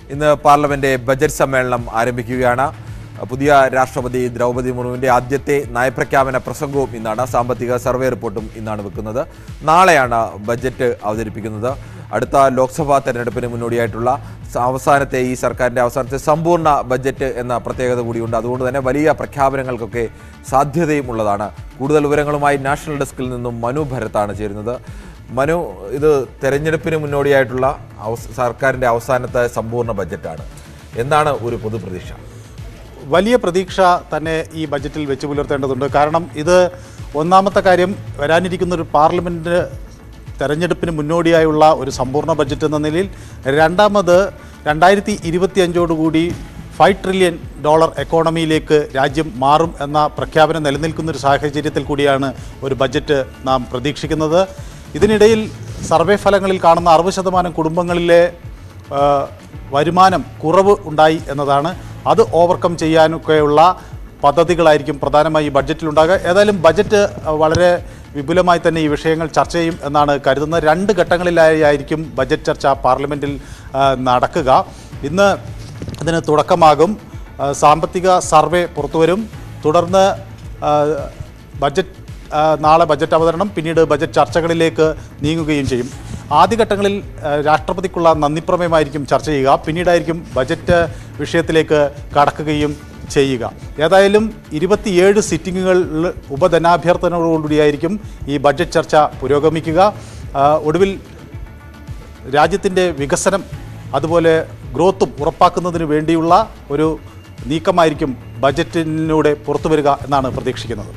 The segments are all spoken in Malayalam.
ഇന്ന് പാർലമെന്റ് ബജറ്റ് സമ്മേളനം ആരംഭിക്കുകയാണ് പുതിയ രാഷ്ട്രപതി ദ്രൗപദി മുർമുവിന്റെ ആദ്യത്തെ നയപ്രഖ്യാപന പ്രസംഗവും ഇന്നാണ് സാമ്പത്തിക സർവേ റിപ്പോർട്ടും ഇന്നാണ് വെക്കുന്നത് നാളെയാണ് ബജറ്റ് അവതരിപ്പിക്കുന്നത് അടുത്ത ലോക്സഭാ തെരഞ്ഞെടുപ്പിന് മുന്നോടിയായിട്ടുള്ള സ- അവസാനത്തെ ഈ സർക്കാരിൻ്റെ അവസാനത്തെ സമ്പൂർണ്ണ ബജറ്റ് എന്ന പ്രത്യേകത കൂടിയുണ്ട് അതുകൊണ്ട് തന്നെ വലിയ പ്രഖ്യാപനങ്ങൾക്കൊക്കെ സാധ്യതയും ഉള്ളതാണ് കൂടുതൽ വിവരങ്ങളുമായി നാഷണൽ ഡെസ്കിൽ നിന്നും മനു ഭരത്താണ് ചേരുന്നത് മനു ഇത് തെരഞ്ഞെടുപ്പിന് മുന്നോടിയായിട്ടുള്ള അവസ് സർക്കാരിൻ്റെ അവസാനത്തെ സമ്പൂർണ്ണ ബജറ്റാണ് എന്താണ് ഒരു പൊതുപ്രതീക്ഷ വലിയ പ്രതീക്ഷ തന്നെ ഈ ബജറ്റിൽ വെച്ച് പുലർത്തേണ്ടതുണ്ട് കാരണം ഇത് ഒന്നാമത്തെ കാര്യം വരാനിരിക്കുന്ന ഒരു പാർലമെൻറ്റ് തെരഞ്ഞെടുപ്പിന് മുന്നോടിയായുള്ള ഒരു സമ്പൂർണ്ണ ബജറ്റ് എന്ന നിലയിൽ രണ്ടാമത് രണ്ടായിരത്തി ഇരുപത്തി അഞ്ചോടുകൂടി ഫൈവ് ട്രില്യൺ ഡോളർ എക്കോണമിയിലേക്ക് രാജ്യം മാറും എന്ന പ്രഖ്യാപനം നിലനിൽക്കുന്ന ഒരു സാഹചര്യത്തിൽ കൂടിയാണ് ഒരു ബജറ്റ് നാം പ്രതീക്ഷിക്കുന്നത് ഇതിനിടയിൽ സർവേ ഫലങ്ങളിൽ കാണുന്ന അറുപത് ശതമാനം കുടുംബങ്ങളിലെ ആ, വരുമാനം കുറവ് ഉണ്ടായി എന്നതാണ് അത് ഓവർകം ചെയ്യാനൊക്കെയുള്ള പദ്ധതികളായിരിക്കും പ്രധാനമായി ഈ ബഡ്ജറ്റിലുണ്ടാകുക ഏതായാലും ബജറ്റ് ആ, വളരെ വിപുലമായി തന്നെ ഈ വിഷയങ്ങൾ ചർച്ച ചെയ്യും എന്നാണ് കരുതുന്നത് രണ്ട് ഘട്ടങ്ങളിലായി ആയിരിക്കും ബജറ്റ് ചർച്ച പാർലമെൻറ്റിൽ ആ, നടക്കുക ഇന്ന് അതിന് തുടക്കമാകും ആ, സാമ്പത്തിക സർവേ പുറത്തുവരും തുടർന്ന് ആ, ബജറ്റ് ആ, നാളെ ബജറ്റ് അവതരണം പിന്നീട് ബജറ്റ് ചർച്ചകളിലേക്ക് നീങ്ങുകയും ചെയ്യും ആദ്യഘട്ടങ്ങളിൽ ആ, രാഷ്ട്രപതിക്കുള്ള നന്ദിപ്രമേയമായിരിക്കും ചർച്ച ചെയ്യുക പിന്നീടായിരിക്കും ബജറ്റ് വിഷയത്തിലേക്ക് കടക്കുകയും ചെയ്യുക ഏതായാലും ഇരുപത്തിയേഴ് സിറ്റിങ്ങുകളിൽ ഉപധനാഭ്യർത്ഥനകളോടുകൂടിയായിരിക്കും ഈ ബജറ്റ് ചർച്ച പുരോഗമിക്കുക ആ, ഒടുവിൽ രാജ്യത്തിൻ്റെ വികസനം അതുപോലെ ഗ്രോത്തും ഉറപ്പാക്കുന്നതിന് വേണ്ടിയുള്ള ഒരു നീക്കമായിരിക്കും ബജറ്റിലൂടെ പുറത്തു വരിക എന്നാണ് പ്രതീക്ഷിക്കുന്നത്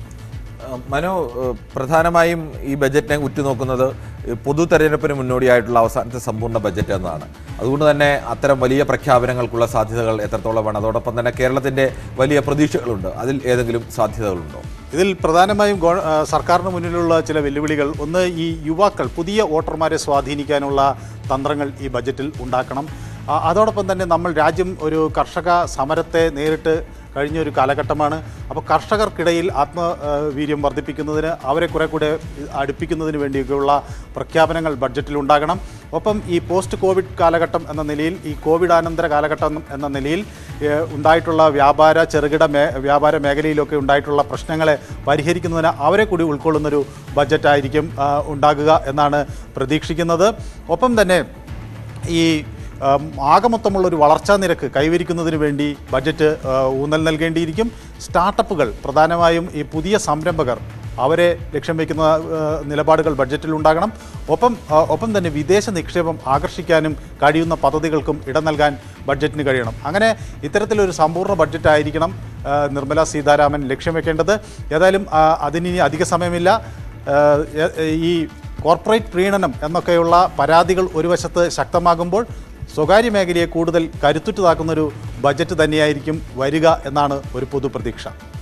ഏഹ് മനു ഏഹ് പ്രധാനമായും ഈ ബജറ്റിനെ ഉറ്റുനോക്കുന്നത് ഈ പൊതു തെരഞ്ഞെടുപ്പിന് മുന്നോടിയായിട്ടുള്ള അവസാനത്തെ സമ്പൂർണ്ണ ബജറ്റ് എന്നതാണ് അതുകൊണ്ട് തന്നെ അത്തരം വലിയ പ്രഖ്യാപനങ്ങൾക്കുള്ള സാധ്യതകൾ എത്രത്തോളമാണ് അതോടൊപ്പം തന്നെ കേരളത്തിന്റെ വലിയ പ്രതീക്ഷകളുണ്ട് അതിൽ ഏതെങ്കിലും സാധ്യതകളുണ്ടോ ഇതിൽ പ്രധാനമായും ഗവ- ആ, സർക്കാരിന് മുന്നിലുള്ള ചില വെല്ലുവിളികൾ ഒന്ന് ഈ യുവാക്കൾ പുതിയ വോട്ടർമാരെ സ്വാധീനിക്കാനുള്ള തന്ത്രങ്ങൾ ഈ ബജറ്റിൽ ഉണ്ടാക്കണം ആ, അതോടൊപ്പം തന്നെ നമ്മൾ രാജ്യം ഒരു കർഷക സമരത്തെ നേരിട്ട് കഴിഞ്ഞ ഒരു കാലഘട്ടമാണ് അപ്പോൾ കർഷകർക്കിടയിൽ ആത്മവീര്യം വർദ്ധിപ്പിക്കുന്നതിന് അവരെ കുറെ കൂടെ അടുപ്പിക്കുന്നതിന് വേണ്ടിയൊക്കെയുള്ള പ്രഖ്യാപനങ്ങൾ ബഡ്ജറ്റിൽ ഉണ്ടാകണം ഒപ്പം ഈ പോസ്റ്റ് കോവിഡ് കാലഘട്ടം എന്ന നിലയിൽ ഈ കോവിഡാനന്തര കാലഘട്ടം എന്ന നിലയിൽ ഏഹ്, ഉണ്ടായിട്ടുള്ള വ്യാപാര ചെറുകിട മേ വ്യാപാര മേഖലയിലൊക്കെ ഉണ്ടായിട്ടുള്ള പ്രശ്നങ്ങളെ പരിഹരിക്കുന്നതിന് അവരെ കൂടി ഉൾക്കൊള്ളുന്നൊരു ബഡ്ജറ്റായിരിക്കും ആ, ഉണ്ടാകുക എന്നാണ് പ്രതീക്ഷിക്കുന്നത് ഒപ്പം തന്നെ ഈ ആം, ആകമൊത്തമുള്ള ഒരു വളർച്ചാ നിരക്ക് കൈവരിക്കുന്നതിന് വേണ്ടി ബജറ്റ് ആ, ഊന്നൽ നൽകേണ്ടിയിരിക്കും സ്റ്റാർട്ടപ്പുകൾ പ്രധാനമായും ഈ പുതിയ സംരംഭകർ അവരെ ലക്ഷ്യം വയ്ക്കുന്ന ആ, നിലപാടുകൾ ബഡ്ജറ്റിൽ ഉണ്ടാകണം ഒപ്പം ആ, ഒപ്പം തന്നെ വിദേശ നിക്ഷേപം ആകർഷിക്കാനും കഴിയുന്ന പദ്ധതികൾക്കും ഇടം നൽകാൻ ബഡ്ജറ്റിന് കഴിയണം അങ്ങനെ ഇത്തരത്തിലൊരു സമ്പൂർണ്ണ ബഡ്ജറ്റായിരിക്കണം ആ, നിർമ്മല സീതാരാമൻ ലക്ഷ്യം വെക്കേണ്ടത് ഏതായാലും ആ, അതിനി അധിക സമയമില്ല ഏഹ് എ- ഈ കോർപ്പറേറ്റ് പ്രീണനം എന്നൊക്കെയുള്ള പരാതികൾ ഒരു വശത്ത് ശക്തമാകുമ്പോൾ സ്വകാര്യ മേഖലയെ കൂടുതൽ കരുത്തുറ്റതാക്കുന്നൊരു ബജറ്റ് തന്നെയായിരിക്കും വരിക എന്നാണ് ഒരു പൊതു പ്രതീക്ഷ